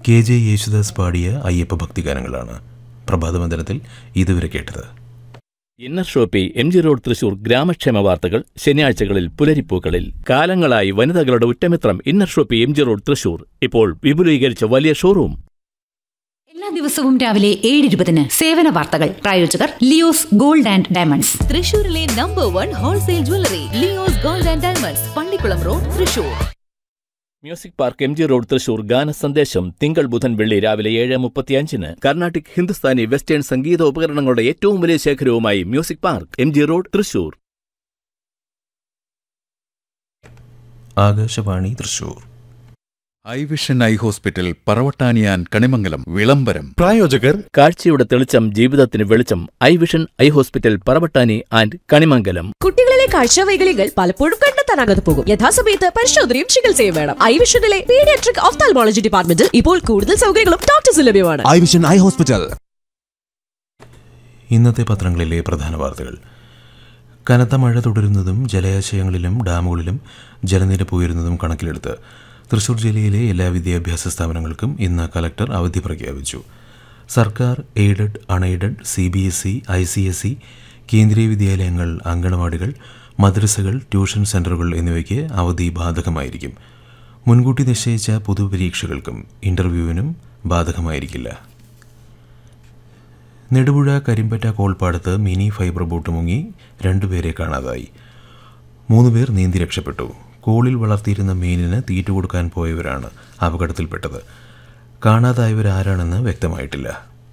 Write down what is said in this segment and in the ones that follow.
K J Yesudas പാടിയ അയ്യപ്പ ഭക്തിഗാനങ്ങളാണ് പ്രഭാതവന്ദനത്തിൽ ഇതുവരെ കേട്ടത് inner shoppy M G road Thrissur ഗ്രാമക്ഷേമ വാർത്തകൾ ശനിയാഴ്ചകളിൽ പുലരിപ്പൂക്കളിൽ കാലങ്ങളായി വനിതകളുടെ ഉറ്റമിത്രം inner shoppy M G road Thrissur ഇപ്പോൾ വിപുലീകരിച്ച വലിയ ഷോറൂം എല്ലാ ദിവസവും രാവിലെ ഏഴ് ഇരുപതിന് സേവന വാർത്തകൾ പ്രായോജകർ ലിയോസ് ഗോൾഡ് ആൻഡ് ഡയമണ്ട്സ് തൃശൂരിലെ number one wholesale jewellery Leo's gold and diamonds Pallikulam road Thrissur music park M G road Thrissur ഗാന സന്ദേശം തിങ്കൾ ബുധൻ വെള്ളി രാവിലെ ഏഴ് മുപ്പത്തിയഞ്ചിന് കർണാട്ടിക് ഹിന്ദുസ്ഥാനി വെസ്റ്റേൺ സംഗീത ഉപകരണങ്ങളുടെ ഏറ്റവും വലിയ ശേഖരവുമായി music park M G road Thrissur Akashvani Thrissur eye vision eye hospital പറവട്ടാനിയാൻ കണിമംഗലം വിളംബരം പ്രായോജകർ കാഴ്ചയുടെ തെളിച്ചം ജീവിതത്തിന് വെളിച്ചം eye vision eye hospital Paravattani and Kanimangalam കുട്ടികളിലെ കാഴ്ചവൈകല്യങ്ങൾ പലപ്പോഴും കണ്ടെത്താനാകാതെ പോകും യഥാസമയത്ത് പരിശോധനയും ചികിത്സയും വേണം ഐ വിഷനിലെ പീഡിയാട്രിക് ഓഫ്താൽമോളജി ഡിപ്പാർട്ട്മെന്റിൽ ഇപ്പോൾ കൂടുതൽ സൗകര്യങ്ങളും ഡോക്ടേഴ്സ് ലഭ്യമാണ് ഐ വിഷൻ ഐ ഹോസ്പിറ്റൽ ഇന്നത്തെ പത്രങ്ങളിലെ പ്രധാന വാർത്തകൾ കനത്ത മഴ തുടരുന്നതും ജലാശയങ്ങളിലും ഡാമുകളിലും ജലനിരപ്പ് ഉയരുന്നതും കണക്കിലെടുത്ത് തൃശൂർ ജില്ലയിലെ എല്ലാ വിദ്യാഭ്യാസ സ്ഥാപനങ്ങൾക്കും ഇന്ന് കലക്ടർ അവധി പ്രഖ്യാപിച്ചു സർക്കാർ aided unaided C B S E I C S E കേന്ദ്രീയ വിദ്യാലയങ്ങൾ അങ്കണവാടികൾ മദ്രസകൾ ട്യൂഷൻ സെൻ്ററുകൾ എന്നിവയ്ക്ക് അവധി ബാധകമായിരിക്കും മുൻകൂട്ടി നിശ്ചയിച്ച പൊതുപരീക്ഷകൾക്കും ഇൻ്റർവ്യൂവിനും ബാധകമായിരിക്കില്ല നെടുപുഴ കരിമ്പറ്റ കോൾപ്പാടത്ത് മിനി ഫൈബർ ബോട്ട് മുങ്ങി രണ്ടുപേരെ കാണാതായി മൂന്നുപേർ നീന്തി രക്ഷപ്പെട്ടു കോളിൽ വളർത്തിയിരുന്ന മീനിന് തീറ്റ കൊടുക്കാൻ പോയവരാണ് അപകടത്തിൽപ്പെട്ടത് കാണാതായവരാരാണെന്ന് വ്യക്തമായിട്ടില്ല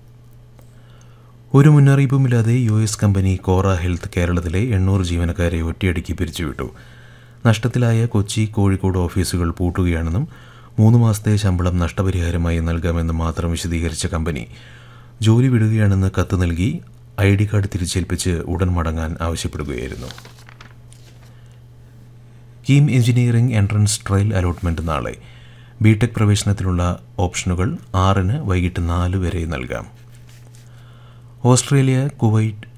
ഒരു മുന്നറിയിപ്പുമില്ലാതെ U S company Kora health കേരളത്തിലെ എണ്ണൂറ് ജീവനക്കാരെ ഒറ്റയടിക്ക് പിരിച്ചുവിട്ടു നഷ്ടത്തിലായ കൊച്ചി കോഴിക്കോട് ഓഫീസുകൾ പൂട്ടുകയാണെന്നും മൂന്ന് മാസത്തെ ശമ്പളം നഷ്ടപരിഹാരമായി നൽകാമെന്നും മാത്രം വിശദീകരിച്ച കമ്പനി ജോലി വിടുകയാണെന്ന് കത്ത് നൽകി ഐ ഡി കാർഡ് തിരിച്ചേൽപ്പിച്ച് ഉടൻ മടങ്ങാൻ ആവശ്യപ്പെടുകയായിരുന്നു KEAM engineering entrance trial allotment നാളെ ബിടെക് പ്രവേശനത്തിനുള്ള ഓപ്ഷനുകൾ ആറിന് വൈകിട്ട് നാല് വരെ നൽകാം ഓസ്ട്രേലിയ കുവൈറ്റ്